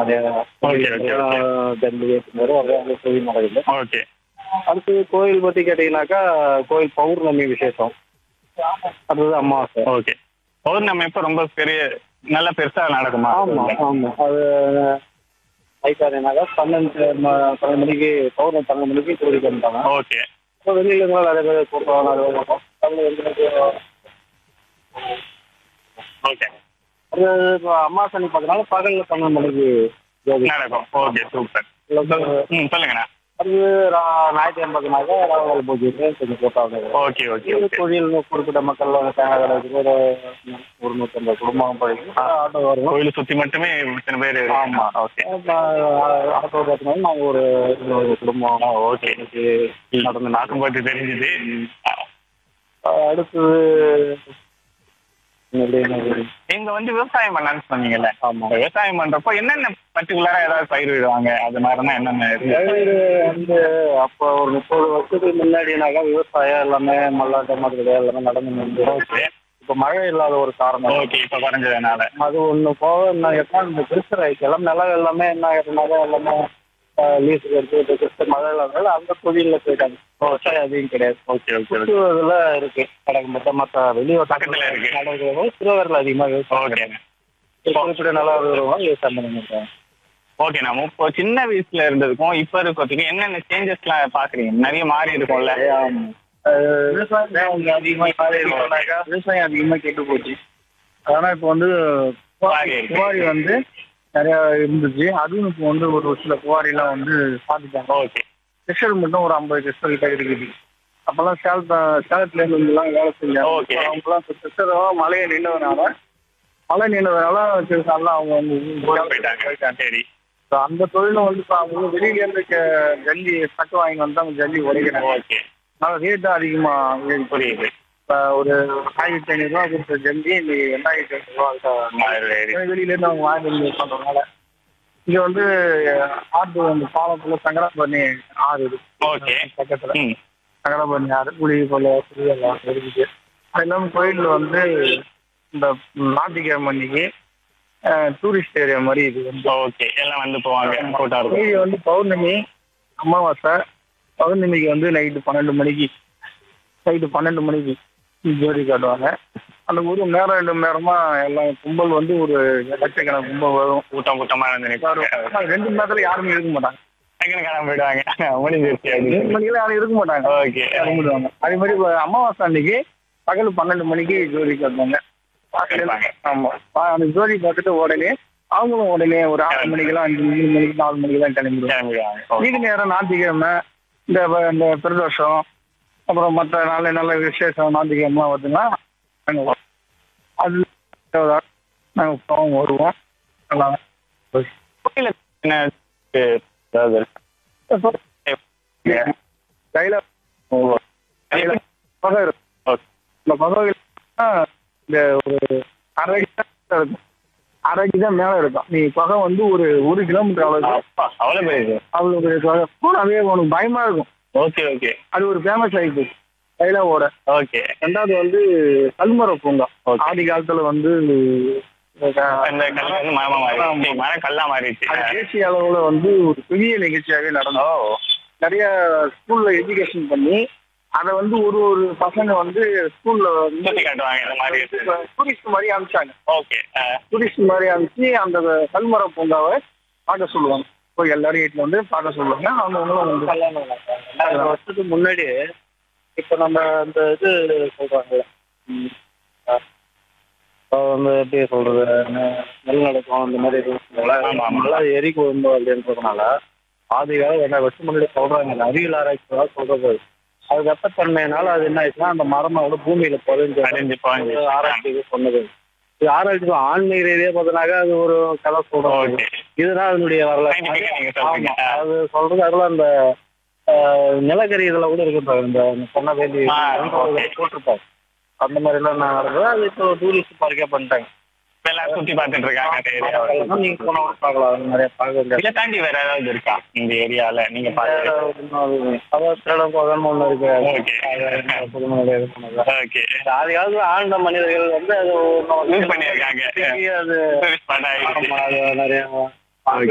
நிறைய Okay, okay, okay. ஜல்லி ஏற்றுமாரு அதே அந்த கோயில் நடக்குது ஓகே அடுத்து கோயில் பத்தி கேட்டீங்கன்னாக்கா கோயில் பௌர்ணமி விசேஷம் அடுத்தது அமாவாசை ஓகே பௌர்ணமி இப்போ ரொம்ப பெரிய நல்ல பெருசா நடக்குமா ஆமா ஆமா அது நைட்டானாக்கா பன்னெண்டு ம- பன்னெண்டு மணிக்கு பௌர்ணமி பன்னெண்டு மணிக்கு கோயிலுக்கு வந்துட்டாங்க ஓகே இப்போ வெளியில இருந்தாலும் நிறைய பேர் கூட்டம் நிறைய பேர் இருக்கும். அதுல எங்களுக்கு ஓகே அது இப்போ அமாவாசை பார்த்தனால பகல்ல பன்னெண்டு மணிக்கு ஜோதி நடக்கும் ஓகே சூப்பர் ம் சொல்லுங்கண்ணா அது ரா- ஞாயிற்றுக்கிழமை பார்த்தீங்கன்னாக்கா ராகுகால பூஜை கொஞ்சம் கூட்டம் ஓகே ஓகே ஓகே தொழில் குறிப்பிட்ட மக்கள் வந்து தேங்காய் கடை வச்சுட்டு ஒரு ஒரு நூற்றம்பது குடும்பம் படிக்கும் ஆட்டோ வரும் கோயிலை சுத்தி மட்டுமே இத்தனை பேர் ஆமா. ஓகே ஆட்டோ பார்த்தீங்கன்னா நாங்கள் ஒரு இருபது குடும்பம் ஓகே நடந்து நாக்கம் பாட்டு தெரிஞ்சது அடுத்தது என்னது, என்னது? இங்க வந்து விவசாயம் பண்ணலாம்னு சொன்னீங்கல்ல ஆமா விவசாயம் பண்றப்போ என்னென்ன பர்டிகுலரா ஏதாவது பயிர் விடுவாங்க அது மாதிரினா என்னென்ன இருக்கு பயிர் வந்து அப்போ ஒரு முப்பது வருஷத்துக்கு முன்னாடினாக்கா விவசாயம் எல்லாமே மல்லாட்ட மாதிரி எல்லாமே நடந்து வந்து ஓகே இப்போ மழை இல்லாத ஒரு காரணம் ஓகே இப்ப குறைஞ்சதுனால அது ஒண்ணு போக இன்னும் எப்போ இந்த கிறிஸ்டர் ஆயிடுச்சு எல்லாம் நிலம் எல்லாமே என்ன ஆயிருந்தாங்க எல்லாமே லீஸுக்கு எடுத்து கிறிஸ்டர் மழை இல்லாதனால அந்த தொழில போயிட்டாங்க விவசாயம் அதிகம் கிடையாது ஓகே ஓகே ஓகே சுற்றுவதில் இருக்கு கடை மொத்த மற்ற வெளியே பக்கத்துல இருக்கு. திருவரில் அதிகமாக விவசாயம் ஓகே கிடையாது. குறிப்பிட்ட நல்லா விவசாயம் விவசாயம் பண்ணிருக்காங்க ஓகே நம்ம இப்போ சின்ன வயசுல இருந்ததுக்கும் இப்ப இருக்கிறதுக்கும் என்னென்ன சேஞ்சஸ் எல்லாம் பாக்குறீங்க நிறைய மாறி இருக்கும்ல விவசாயம் இங்க அதிகமா மாறி இருக்கோம்னாக்கா, விவசாயம் அதிகமா கெட்டு போச்சு ஆனா இப்போ வந்து மாறி இருக்கு. குவாரி வந்து நிறைய இருந்துச்சு அதுவும் இப்போ வந்து ஒரு சில குவாரி எல்லாம் வந்து பாத்துட்டாங்க ஓகே கிறிஸ்டல் மட்டும் ஒரு ஐம்பது கிறிஸ்டல் கிட்ட இருக்குது அப்பெல்லாம் சேலத்த சேலத்துல இருந்து எல்லாம் வேலை செஞ்சாங்க Okay. இப்போ அவங்கலாம் கிறிஸ்டலும் மழையை நின்றதுனால மழை நின்றதுனால கிறிஸ்டல்லாம் அவங்க வந்து போயிட்டாங்க சரி So, அந்த தொழிலும் வந்து இப்போ அவங்க வெளியில இருந்து க- ஜல்லி சட்டு வாங்கி வந்து அவங்க ஜல்லி உடைக்கிறாங்க ஓகே அதனால ரேட்டு அதிகமா ஏறி புரியுது இப்போ ஒரு ஆயிரத்தி ஐநூறு ரூபா கொடுத்த ஜல்லி இந்த எண்ணாயிரத்தி ஐநூறு ரூபா அதுக்கு அது சரி. வெளியில இருந்து அவங்க வாங்கி வந்து பண்றதுனால இங்க வந்து ஆறு அந்த பாலத்துல சங்கராபரணி ஆறு இருக்கு ஓகே பக்கத்துல ம் சங்கராபரணி ஆறு புளி போல புளி எல்லாம் இருக்குது அது இல்லாம கோயில் வந்து இந்த ஞாயிற்றுக்கிழமை அன்னைக்கு டூரிஸ்ட் ஏரியா மாதிரி இது வந்து ஓகே எல்லாம் வந்து போவாங்க கூட்டம் இருக்கும் மீதி வந்து பௌர்ணமி அமாவாசை பௌர்ணமிக்கு வந்து நைட்டு பன்னெண்டு மணிக்கு நைட்டு பன்னெண்டு மணிக்கு ஜோதி காட்டுவாங்க அந்த ஒரு மணி நேரம் ரெண்டு மணி நேரமா எல்லாம் கும்பல் வந்து ஒரு லட்சக்கணக்கு கும்பல் வரும் கூட்டம் கூட்டமா வந்து நிற்பாரு ஆனா ரெண்டு மணி நேரத்துல யாருமே இருக்க மாட்டாங்க டக்குனு கிளம்பி போயிடுவாங்க முடிஞ்சிருச்சு ரெண்டு அப்படின்னு மணிக்கெல்லாம் யாரும் இருக்க மாட்டாங்க ஓகே கிளம்பிடுவாங்க அதே மாதிரி இப்ப அமாவாசை அன்னைக்கு பகல் பன்னெண்டு மணிக்கு ஜோதி காட்டுவாங்க இருப்பாங்க. ஆமா பா- அந்த ஜோதி பார்த்துட்டு உடனே அவங்களும் உடனே ஒரு ஆறு மணிக்கெல்லாம் அஞ்சு மூணு மணிக்கு நாலு மணிக்கெல்லாம் கிளம்பிடுவாங்க கிளம்பிடுவாங்க மீதி நேரம் ஞாயிற்றுக்கிழமை இந்த வ- இந்த பிரதோஷம் அப்புறம் மற்ற நல்ல நல்ல விசேஷம் ஞாயிற்றுக்கிழமை வருதுன்னா நாங்கள் அது நாங்கள் போவோம் வருவோம் நல்லா கோயில என்ன அதாவது கையில் கையில் பகை இருக்கும் ஓகே. இந்த பகை இந்த ஒரு அரை அடி தான் இருக்கும் அரை அடி தான் மேலே இருக்கும் நீ பகை வந்து ஒரு ஒரு கிலோமீட்டர் அளவுக்கு அப்பா அவ்வளவு பெரிய அவ்வளோ பெரிய பகை போனாவே உனக்கு பயமா இருக்கும் ஓகே ஓகே அது ஒரு ஃபேமஸ் ஆயிடுச்சு கைலாவோட ஓகே ரெண்டாவது வந்து கல்மர பூங்கா Okay. ஆதி காலத்துல வந்து இந்த கல் வந்து மரமா மாறிடுச்சு மரம் கல்லா மாறிடுச்சு அது தேசிய அளவுல வந்து ஒரு பெரிய நிகழ்ச்சியாவே நடந்தோம் ஓ நிறைய ஸ்கூல்ல எஜுகேஷன் பண்ணி அதை வந்து ஒரு ஒரு பசங்க வந்து ஸ்கூல்ல வந்து சுத்தி காட்டுவாங்க இந்த மாதிரி டூரிஸ்ட் மாதிரி அனுப்பிச்சாங்க ஓகே டூரிஸ்ட் மாதிரி அனுப்பிச்சு அந்த கல்மர பூங்காவை பார்க்க சொல்லுவாங்க போய் எல்லாரும் வீட்டுல வந்து பார்க்க சொல்லுவாங்க அவங்களும் வந்து ரெண்டாயிரம் வருஷத்துக்கு முன்னாடி இப்ப நம்ம இந்த இது சொல்றாங்கல்ல ம், அஹ், இப்போ வந்து எப்படி சொல்றது நெ- நெல் நடக்கும் அந்த மாதிரி ஆமா, ஆமா. நல்லா எரி குழம்பு அப்படின்றதுனால ஆதி காலம் ரெண்டாயிரம் வருஷம் முன்னாடி சொல்றாங்க இந்த அறிவியல் ஆராய்ச்சியாக சொல்றது அது வெப்பத்தன்மையினால அது என்ன ஆயிடுச்சுன்னா அந்த மரமோட பூமியில புதைஞ்சு அடைஞ்சு பாஞ்சு அது ஆராய்ச்சிக்கு சொன்னது இது ஆராய்ச்சி ஆன்மீக ரீதியா பார்த்தனாக்கா அது ஒரு கதை சொல்றோம் ஓகே இதுதான் அதனுடைய வரலாறு Scientific-ஆ நீங்க சொல்றீங்க. ஆமா. அது சொல்றது அதுல அந்த ஆஹ், நிலக்கரி இதுல கூட இருக்கு இந்த சொன்ன வேண்டி ஆ, okay. போட்டிருப்பாங்க அந்த மாதிரி எல்லாம் நான் நடக்குது அது இப்போ டூரிஸ்ட் பார்க்கே பண்ணிட்டாங்க இப்ப எல்லாரும் சுத்தி பார்த்துட்டு இருக்காங்க அந்த ஏரியாவை நீங்க போனா கூட பார்க்கலாம் அது நிறைய பார்க்க வேண்டிய இதை தாண்டி வேற ஏதாவது இருக்கா இந்த ஏரியால நீங்க பாத்து அதாவது திருடம் பகல்னு ஒண்ணு இருக்கு Okay. அது புதுமலை இது பண்ணது. ஓகே ஆதி காலத்துல ஆழ்ந்த மனிதர்கள் வந்து அது யூஸ் பண்ணியிருக்காங்க அது Tourist spot ஆயிடுச்சு. ஆமா, அது நிறைய